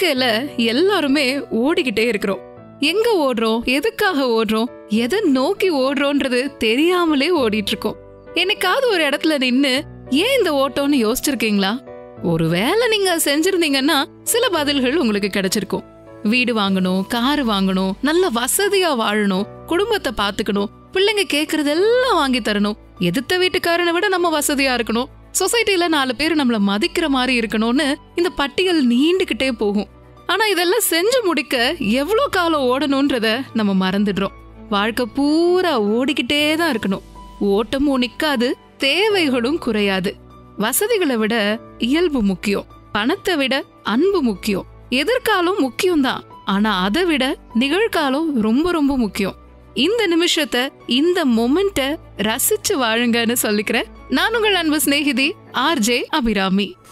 வாழ்க்கையில எல்லாருமே ஓடிக்கிட்டே இருக்கிறோம் எங்க ஓடுறோம் எதுக்காக ஓடுறோம் எதை நோக்கி ஓடுறோன்றது தெரியாமலே ஓடிட்டு இருக்கோம் என்னைக்காவது ஒரு இடத்துல நின்னு ஏன் இந்த ஓட்டம்னு யோசிச்சிருக்கீங்களா ஒருவேளை நீங்க செஞ்சிருந்தீங்கன்னா சில பதில்கள் உங்களுக்கு கிடைச்சிருக்கும் வீடு வாங்கணும் கார் வாங்கணும் நல்ல வசதியா வாழணும் குடும்பத்தை பாத்துக்கணும் பிள்ளைங்க கேக்குறதெல்லாம் வாங்கி தரணும் எதிர்த்த வீட்டுக்காரனை விட நம்ம வசதியா இருக்கணும் சொசைட்டில நாலு பேர் நம்மள மதிக்கிற மாதிரி இருக்கணும்னு இந்த பட்டியல் நீண்டுகிட்டே போகும் ஆனா இதெல்லாம் செஞ்சு முடிக்க எவ்வளவு காலம் ஓடணும்ன்றத நம்ம மறந்துடுறோம் வாழ்க்கை பூரா ஓடிக்கிட்டே தான் இருக்கணும் ஓட்டமும் நிக்காது தேவைகளும் குறையாது வசதிகளை விட இயல்பு முக்கியம் பணத்தை விட அன்பு முக்கியம் எதிர்காலம் முக்கியம்தான் ஆனா அதை விட நிகழ்காலம் ரொம்ப ரொம்ப முக்கியம் இந்த நிமிஷத்தை இந்த மொமெண்ட்டை ரசிச்சு வாழுங்கன்னு சொல்லிக்கிறேன் நான் உங்கள் அன்பு சிநேகிதி ஆர்ஜே அபிராமி